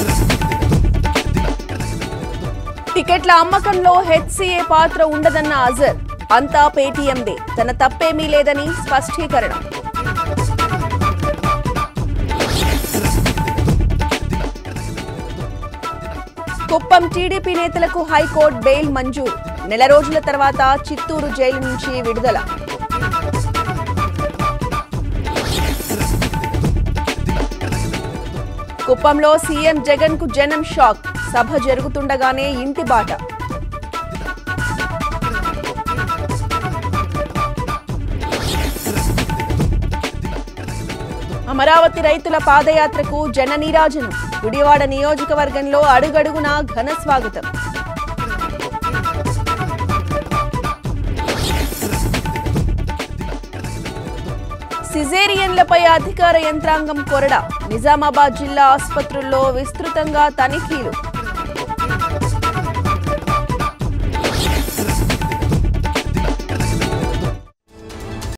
టికెట్ల అమ్మకంలో హెచ్సీఏ పాత్ర ఉండదన్న అజర్ అంతా పేటీఎందే తన తప్పేమీ లేదని స్పష్టీకరణ కుప్పం టీడీపీ నేతలకు హైకోర్టు బెయిల్ మంజూరు నెల రోజుల తర్వాత చిత్తూరు జైలు నుంచి విడుదల కుప్పంలో సీఎం జగన్ కు జనం షాక్ సభ జరుగుతుండగానే ఇంటి బాట అమరావతి రైతుల పాదయాత్రకు జన నీరాజనం గుడివాడ నియోజకవర్గంలో అడుగడుగునా ఘన స్వాగతం సిజేరియన్లపై అధికార యంత్రాంగం కొరడ నిజామాబాద్ జిల్లా ఆసుపత్రుల్లో విస్తృతంగా తనిఖీలు